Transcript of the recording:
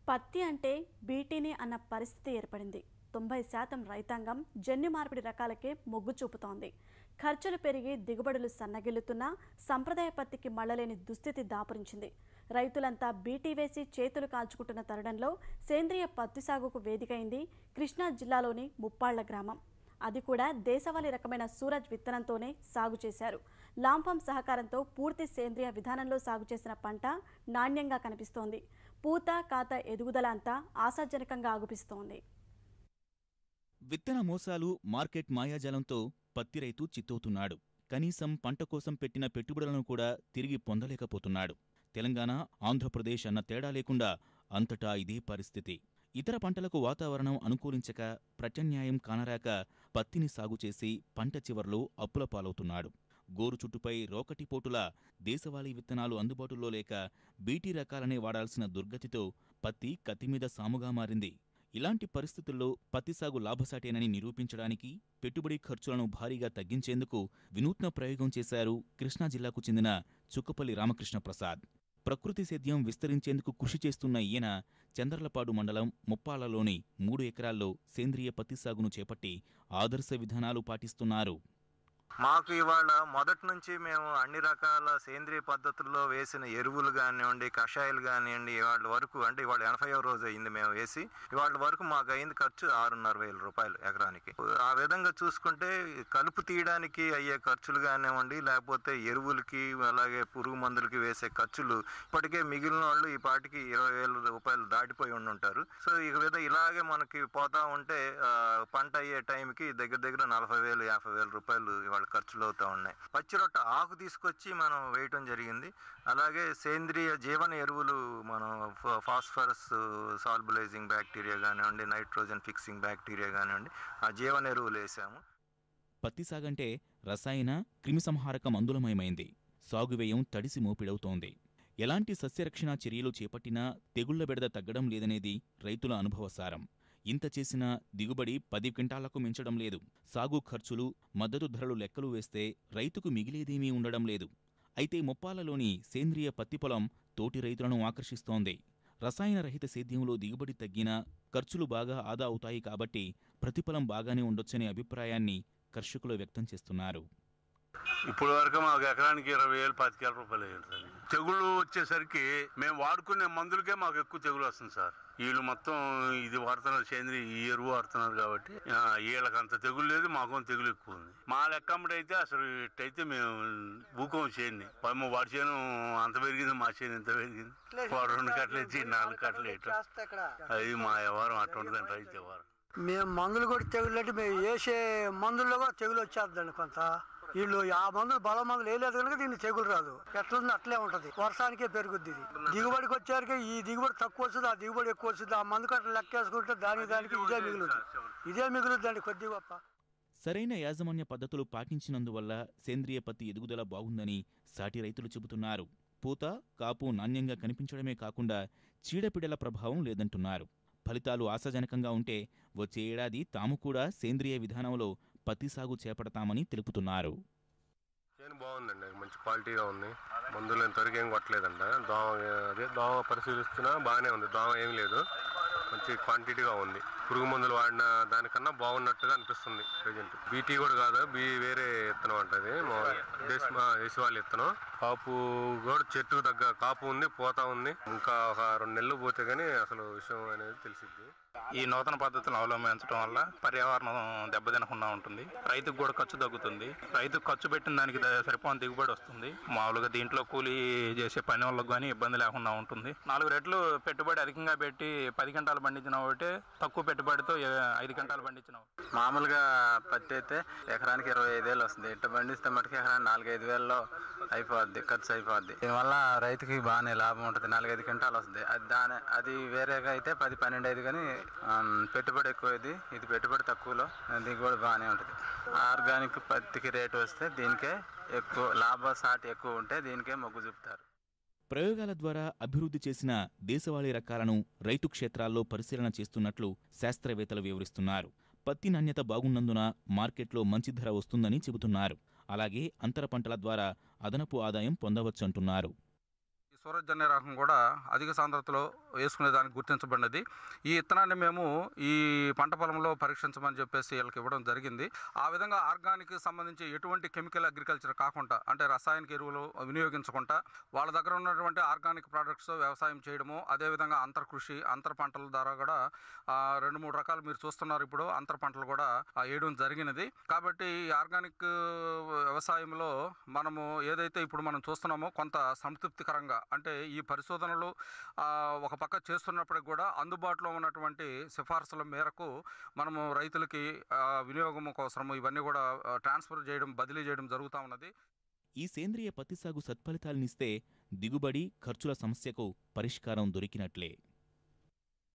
పత్తి అంటే బీటీని అన్న పరిస్థితి ఏర్పడింది తొంభై శాతం రైతాంగం జన్యు మార్పిడి రకాలకే మొగ్గు చూపుతోంది ఖర్చులు పెరిగి దిగుబడులు సన్నగిల్లుతున్నా సంప్రదాయ పత్తికి మళ్ళలేని దుస్థితి దాపురించింది రైతులంతా బీటీ వేసి చేతులు కాల్చుకుంటున్న తరుణంలో సేంద్రియ పత్తి సాగుకు వేదికైంది కృష్ణా జిల్లాలోని ముప్పాళ్ల గ్రామం అది కూడా దేశవాళీ రకమైన సూరజ్ విత్తనంతోనే సాగు చేశారు లాంఫం సహకారంతో పూర్తి సేంద్రియ విధానంలో సాగు చేసిన పంట నాణ్యంగా కనిపిస్తోంది పూత కాత ఎదుగుదల అంతా ఆశాజనకంగా ఆగుపిస్తోంది విత్తన మోసాలు మార్కెట్ మాయాజాలంతో పత్తి రైతు చిత్తవుతున్నాడు కనీసం పంట కోసం పెట్టిన పెట్టుబడులను కూడా తిరిగి పొందలేకపోతున్నాడు తెలంగాణ ఆంధ్రప్రదేశ్ అన్న తేడా లేకుండా అంతటా ఇదే పరిస్థితి ఇతర పంటలకు వాతావరణం అనుకూలించక ప్రత్యామ్నాయం కానరాక పత్తిని సాగు చేసి పంట చివర్లో అప్పుల పాలవుతున్నాడు గోరు చుట్టుపై రోకటిపోటులా దేశవాళీ విత్తనాలు అందుబాటులో లేక బీటీ రకాలనే వాడాల్సిన దుర్గతితో పత్తి కత్తిమీద సాముగా మారింది ఇలాంటి పరిస్థితుల్లో పత్తి సాగు లాభసాటేనని నిరూపించడానికి పెట్టుబడి ఖర్చులను భారీగా తగ్గించేందుకు వినూత్న ప్రయోగం చేశారు కృష్ణా జిల్లాకు చెందిన చుక్కపల్లి రామకృష్ణ ప్రసాద్ ప్రకృతి సేద్యం విస్తరించేందుకు కృషి చేస్తున్న ఈయన చందర్లపాడు మండలం ముప్పాలలోని మూడు ఎకరాల్లో సేంద్రియ పత్తి సాగును చేపట్టి ఆదర్శ విధానాలు పాటిస్తున్నారు మాకు ఇవాళ మొదటి నుంచి మేము అన్ని రకాల సేంద్రియ పద్ధతుల్లో వేసిన ఎరువులు కానివ్వండి కషాయాలు కానివ్వండి ఇవాళ వరకు అంటే ఇవాళ ఎనభైవ రోజు అయింది మేము వేసి ఇవాళ వరకు మాకు అయింది ఖర్చు ఆరున్నర వేల రూపాయలు ఎకరానికి ఆ విధంగా చూసుకుంటే కలుపు తీయడానికి అయ్యే ఖర్చులు కానివ్వండి లేకపోతే ఎరువులకి అలాగే పురుగు మందులకి వేసే ఖర్చులు ఇప్పటికే మిగిలిన వాళ్ళు ఈ పాటికి ఇరవై వేల రూపాయలు దాటిపోయి ఉండి ఉంటారు సో ఈ విధంగా ఇలాగే మనకి పోతా ఉంటే ఆ, పంట అయ్యే టైంకి దగ్గర దగ్గర నలభై వేలు యాభై వేల రూపాయలు ఇవాళ ఖర్చులు అవుతా ఉన్నాయి పచ్చి రొట్ట ఆకు తీసుకొచ్చి మనం వేయటం జరిగింది అలాగే సేంద్రియ జీవన ఎరువులు మనం ఫ- ఫాస్ఫరస్ సాల్బులైజింగ్ బ్యాక్టీరియా కానివ్వండి నైట్రోజన్ ఫిక్సింగ్ బ్యాక్టీరియా కానివ్వండి ఆ జీవన ఎరువులు వేసాము పత్తి సాగంటే రసాయన క్రిమిసంహారక మందులమయమైంది సాగు వ్యయం తడిసి మోపిడవుతోంది ఎలాంటి సస్యరక్షణ చర్యలు చేపట్టినా తెగుళ్ల బెడద తగ్గడం లేదనేది రైతుల అనుభవసారం ఇంత చేసినా దిగుబడి పది క్వింటాలకు మించడం లేదు సాగు ఖర్చులు మద్దతు ధరలు లెక్కలు వేస్తే రైతుకు మిగిలేదేమీ ఉండడం లేదు అయితే ముప్పాలలోని సేంద్రియ పత్తి పొలం తోటి రైతులను ఆకర్షిస్తోంది రసాయన రహిత సేద్యంలో దిగుబడి తగ్గినా ఖర్చులు బాగా ఆదా అవుతాయి కాబట్టి ప్రతిఫలం బాగానే ఉండొచ్చనే అభిప్రాయాన్ని కర్షకులు వ్యక్తం చేస్తున్నారు ఇప్పుడు వరకు మాకు ఎకరానికి ఇరవై వేలు పాతిక వేల రూపాయలు అయ్యింది సార్ తెగుళ్ళు వచ్చేసరికి మేము వాడుకునే మందులకే మాకు ఎక్కువ తెగులు వస్తుంది సార్ వీళ్ళు మొత్తం ఇది వాడుతున్నారు సేంద్రియ ఈ ఎరువు వాడుతున్నారు కాబట్టి ఆ, వీళ్ళకి అంత తెగులు లేదు మాకు తెగులు ఎక్కువ ఉంది మా లెక్కమ్మడి అయితే అసలు ఇట్టయితే మేము ఊకం చేయని పమ్మ వాడి చేను అంత పెరిగింది మా చేను ఇంత పెరిగింది వాడు రెండు కట్టలు ఎత్తి నాలుగు కట్టలు వేయటం అది మా వ్యవహారం అటువంటిదండి రైతు వ్యవహారం మేము మందులు కూడా తెగులు అంటే మేము వేసే మందుల్లో కూడా తెగులు వచ్చేద్దండి కొంత వీళ్ళు ఆ మందులు బల మందులు వేయలేదు కనుక దీన్ని తెగులు రాదు ఎట్లుంది అట్లే ఉంటది వర్షానికే పెరుగుద్ది ఇది దిగుబడికి వచ్చేసరికి ఈ దిగుబడి తక్కువ వస్తుంది ఆ దిగుబడి ఎక్కువ వస్తుంది ఆ మందు కట్ట లెక్కేసుకుంటే దానికి దానికి ఇదే మిగులుద్ది ఇదే మిగులుద్దండి కొద్ది గొప్ప సరైన యాజమాన్య పద్ధతులు పాటించినందువల్ల సేంద్రియ పత్తి ఎదుగుదల బాగుందని సాటి రైతులు చెబుతున్నారు పూత కాపు నాణ్యంగా కనిపించడమే కాకుండా చీడపీడల ప్రభావం లేదంటున్నారు ఫలితాలు ఆశాజనకంగా ఉంటే వచ్చే ఏడాది తాము కూడా సేంద్రియ విధానంలో పత్తి సాగు చేపడతామని తెలుపుతున్నారు చేను బాగుందండి మంచి క్వాలిటీగా ఉంది మందులు ఇంతవరకు ఏం కొట్టలేదంట దోమ అదే దోమ పరిశీలిస్తున్నా బాగానే ఉంది దోమ ఏం లేదు మంచి క్వాంటిటీగా ఉంది పురుగు మందులు వాడిన దానికన్నా బాగున్నట్టుగా అనిపిస్తుంది ప్రజెంట్ బీటీ కూడా కాదు బీ వేరే విత్తనం అంటది దేశ దేశవాళీ విత్తనం కాపు కూడా చెట్టుకు తగ్గ కాపు ఉంది పోతా ఉంది ఇంకా ఒక రెండు నెలలు పోతే గానీ అసలు విషయం అనేది తెలిసిద్ది ఈ నూతన పద్ధతులను అవలంబించడం వల్ల పర్యావరణం దెబ్బతినకుండా ఉంటుంది రైతుకు కూడా ఖర్చు తగ్గుతుంది రైతు ఖర్చు పెట్టిన దానికి ద- సరిపోని దిగుబడి వస్తుంది మామూలుగా దీంట్లో కూలీ చేసే పని వాళ్ళకి కానీ ఇబ్బంది లేకుండా ఉంటుంది నాలుగు రెట్లు పెట్టుబడి అధికంగా పెట్టి పది గంటలు పండించిన ఒకటి తక్కువ పెట్టుబడితో ఏ- ఐదు గంటలు పండించిన ఒకటి. మామూలుగా పత్తి అయితే ఎకరానికి ఇరవై ఐదు వేలు వస్తుంది ఇట్ట పండిస్తే మటుకు ఎకరానికి నాలుగైదు వేలలో అయిపోద్ది ఖర్చు అయిపోద్ది దీనివల్ల రైతుకి బాగానే లాభం ఉంటుంది నాలుగైదు క్వింటాలు వస్తుంది అది దాని అది వేరేగా అయితే పది పన్నెండు ఐదు కానీ ఆమ్, పెట్టుబడి ఎక్కువ ఇది ఇది పెట్టుబడి తక్కువలో దిగుబడి బాగానే ఉంటుంది ఆర్గానిక్ పత్తికి రేటు వస్తే దీనికే ఎక్కువ లాభ సాటి ఎక్కువ ఉంటే దీనికే మొగ్గు చూపుతారు ప్రయోగాల ద్వారా అభివృద్ధి చేసిన దేశవాళీ రకాలను రైతు క్షేత్రాల్లో పరిశీలన చేస్తున్నట్లు శాస్త్రవేత్తలు వివరిస్తున్నారు పత్తి నాణ్యత బాగున్నందున మార్కెట్లో మంచి ధర వస్తుందని చెబుతున్నారు అలాగే అంతర పంటల ద్వారా అదనపు ఆదాయం పొందవచ్చంటున్నారు సూరజ్ అనే రకం కూడా అధిక సాంద్రతలో వేసుకునే దానికి గుర్తించబడినది ఈ విత్తనాన్ని మేము ఈ పంట పొలంలో పరీక్షించమని చెప్పేసి వీళ్ళకి ఇవ్వడం జరిగింది ఆ విధంగా ఆర్గానిక్ సంబంధించి ఎటువంటి కెమికల్ అగ్రికల్చర్ కాకుండా అంటే రసాయనిక ఎరువులు వినియోగించకుండా వాళ్ళ దగ్గర ఉన్నటువంటి ఆర్గానిక్ ప్రోడక్ట్స్ వ్యవసాయం చేయడము అదేవిధంగా అంతర్ కృషి అంతర్ పంటల ద్వారా కూడా ఆ, రెండు మూడు రకాలు మీరు చూస్తున్నారు ఇప్పుడు అంతర్ పంటలు కూడా ఆ, వేయడం జరిగినది కాబట్టి ఈ ఆర్గానిక్ వ్యవసాయంలో మనము ఏదైతే ఇప్పుడు మనం చూస్తున్నామో కొంత సంతృప్తికరంగా అంటే ఈ పరిశోధనలు ఆ, ఒక పక్క చేస్తున్నప్పటికి కూడా అందుబాటులో ఉన్నటువంటి సిఫార్సుల మేరకు మనము రైతులకి ఆ, వినియోగం కోసము ఇవన్నీ కూడా ఆ, ట్రాన్స్ఫర్ చేయడం బదిలీ చేయడం జరుగుతూ ఉన్నది ఈ సేంద్రియ పత్తి సాగు సత్ఫలితాలనిస్తే దిగుబడి ఖర్చుల సమస్యకు పరిష్కారం దొరికినట్లే